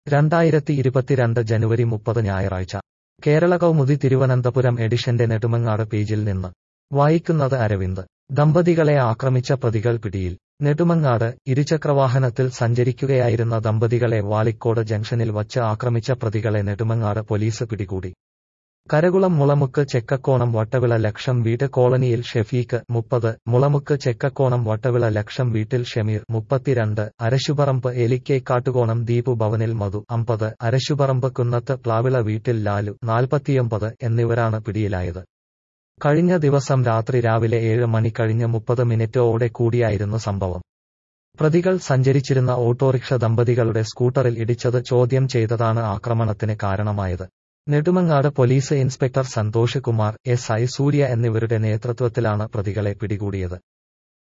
രണ്ടായിരത്തി ഇരുപത്തിരണ്ട് ജനുവരി മുപ്പത് ഞായറാഴ്ച കേരള കൗമുദി തിരുവനന്തപുരം എഡിഷന്റെ നെടുമങ്ങാട് പേജിൽ നിന്ന് വായിക്കുന്നത് അരവിന്ദ് ദമ്പതികളെ ആക്രമിച്ച പ്രതികൾ പിടിയിൽ നെടുമങ്ങാട് ഇരുചക്രവാഹനത്തിൽ സഞ്ചരിക്കുകയായിരുന്ന ദമ്പതികളെ വാളിക്കോട് ജംഗ്ഷനിൽ വച്ച് ആക്രമിച്ച പ്രതികളെ നെടുമങ്ങാട് പോലീസ് പിടികൂടി കരകുളം മുളമുക്ക് ചെക്കക്കോണം വട്ടവിള ലക്ഷം വീട് കോളനിയിൽ ഷെഫീഖ് മുപ്പത് മുളമുക്ക് ചെക്കക്കോണം വട്ടവിള ലക്ഷം വീട്ടിൽ ഷമീർ മുപ്പത്തിരണ്ട് അരശുപറമ്പ് എലിക്കേക്കാട്ടുകോണം ദീപു ഭവനിൽ മധു അമ്പത് അരശുപറമ്പ് കുന്നത്ത് പ്ലാവിള വീട്ടിൽ ലാലു നാൽപ്പത്തിയൊമ്പത് എന്നിവരാണ് പിടിയിലായത് കഴിഞ്ഞ ദിവസം രാത്രി രാവിലെ ഏഴ് മണി കഴിഞ്ഞ് മുപ്പത് മിനിറ്റോടെ കൂടിയായിരുന്നു സംഭവം പ്രതികൾ സഞ്ചരിച്ചിരുന്ന ഓട്ടോറിക്ഷ ദമ്പതികളുടെ സ്കൂട്ടറിൽ ഇടിച്ചത് ചോദ്യം ചെയ്തതാണ് ആക്രമണത്തിന് കാരണമായത് Nedumangad police inspector Santhosh Kumar S I Surya എന്നിവരുടെ നേതൃത്വത്തിലാണ് പ്രതികളെ പിടികൂടിയത്